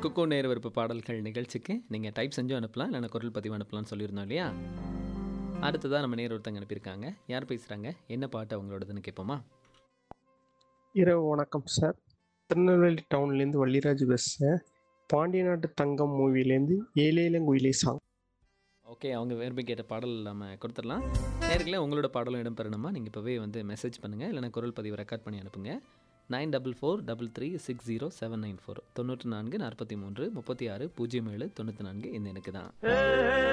குக்கு நேர விருப்ப பாடல்கள் நிகழ்ச்சிக்கு நீங்கள் டைப் செஞ்சும் அனுப்பலாம் இல்லைன்னா குரல் பதிவு அனுப்பலாம்னு சொல்லியிருந்தோம் இல்லையா அடுத்ததாக நம்ம நேர் ஒருத்தங்க அனுப்பியிருக்காங்க யார் பேசுகிறாங்க என்ன பாட்டு அவங்களோடதுன்னு கேட்போமா இரவு வணக்கம் சார் திருநெல்வேலி டவுன்லேருந்து வள்ளிராஜ் பேசுகிறேன் பாண்டிய நாட்டு தங்கம் மூவிலேருந்து ஏலேலங்குயிலே சாங் ஓகே அவங்க விரும்பி கேட்ட பாடல் நம்ம கொடுத்துடலாம் நேர்களே உங்களோட பாடலும் இடம்பெறணுமா நீங்கள் இப்போவே வந்து மெசேஜ் பண்ணுங்கள் இல்லைன்னா குரல் பதிவு ரெக்கார்ட் பண்ணி அனுப்புங்க nine double four double three six zero seven nine four தொண்ணூற்றி நான்கு நாற்பத்தி மூன்று முப்பத்தி ஆறு பூஜ்ஜியம் ஏழு தொண்ணூற்றி நான்கு இந்த எனக்கு தான்